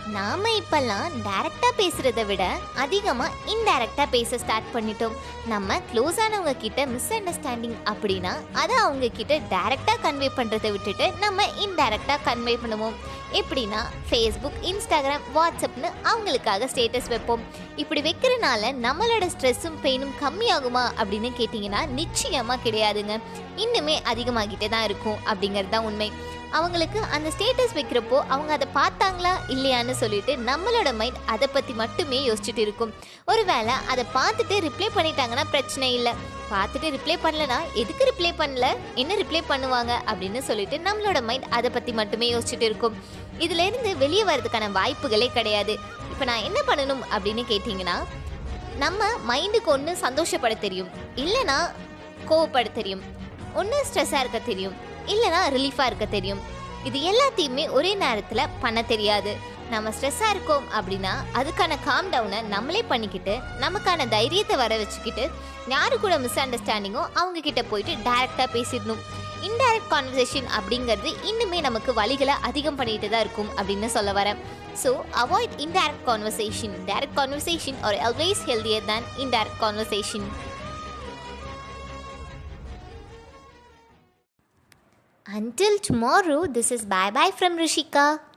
நாம இப்பெல்லாம் டைரக்டா பேசுறதை விட அதிகமா இன்டைரக்டா பேச ஸ்டார்ட் பண்ணிட்டோம் நம்ம க்ளோஸ் ஆனவங்க கிட்ட மிஸ் அண்டர்ஸ்டாண்டிங் அப்படின்னா அதை அவங்க கிட்ட டைரக்டா கன்வே பண்றதை விட்டுட்டு நம்ம இன்டைரக்டா கன்வே பண்ணுவோம் எப்படின்னா ஃபேஸ்புக் இன்ஸ்டாகிராம் வாட்ஸ்அப்னு அவங்களுக்காக ஸ்டேட்டஸ் வைப்போம் இப்படி வைக்கிறனால நம்மளோட ஸ்ட்ரெஸ்ஸும் பெயினும் கம்மியாகுமா அப்படின்னு கேட்டிங்கன்னா நிச்சயமாக கிடையாதுங்க இன்னுமே அதிகமாகிட்டே தான் இருக்கும் அப்படிங்கிறது தான் உண்மை அவங்களுக்கு அந்த ஸ்டேட்டஸ் வைக்கிறப்போ அவங்க அதை பார்த்தாங்களா இல்லையான்னு சொல்லிட்டு நம்மளோட மைண்ட் அதை பற்றி மட்டுமே யோசிச்சுட்டு இருக்கும் ஒருவேளை அதை பார்த்துட்டு ரிப்ளை பண்ணிட்டாங்கன்னா பிரச்சனை இல்லை பார்த்துட்டு ரிப்ளை பண்ணலனா எதுக்கு ரிப்ளை பண்ணல என்ன ரிப்ளை பண்ணுவாங்க அப்படின்னு சொல்லிட்டு நம்மளோட மைண்ட் அதை பற்றி மட்டுமே யோசிச்சுட்டு இருக்கும் இதுலேருந்து வெளியே வரதுக்கான வாய்ப்புகளே கிடையாது இப்போ நான் என்ன பண்ணணும் அப்படின்னு கேட்டிங்கன்னா நம்ம மைண்டுக்கு ஒன்று சந்தோஷப்பட தெரியும் இல்லைனா கோவப்பட தெரியும் ஒன்று ஸ்ட்ரெஸ்ஸாக இருக்க தெரியும் இல்லைனா ரிலீஃபாக இருக்க தெரியும் இது எல்லாத்தையுமே ஒரே நேரத்தில் பண்ண தெரியாது நம்ம ஸ்ட்ரெஸ்ஸாக இருக்கோம் அப்படின்னா அதுக்கான காம் டவுனை நம்மளே பண்ணிக்கிட்டு நமக்கான தைரியத்தை வர வச்சுக்கிட்டு யாரு கூட மிஸ் அண்டர்ஸ்டாண்டிங்கோ அவங்க கிட்ட போயிட்டு டைரெக்டாக பேசிடணும் இன்டைரக்ட் கான்வர்சேஷன் அப்படிங்கிறது இன்னுமே நமக்கு வழிகளை அதிகம் பண்ணிட்டு தான் இருக்கும் அப்படின்னு சொல்ல வரேன் so avoid indirect conversation direct conversation are always healthier than indirect conversation Until tomorrow, this is bye bye from Rishika.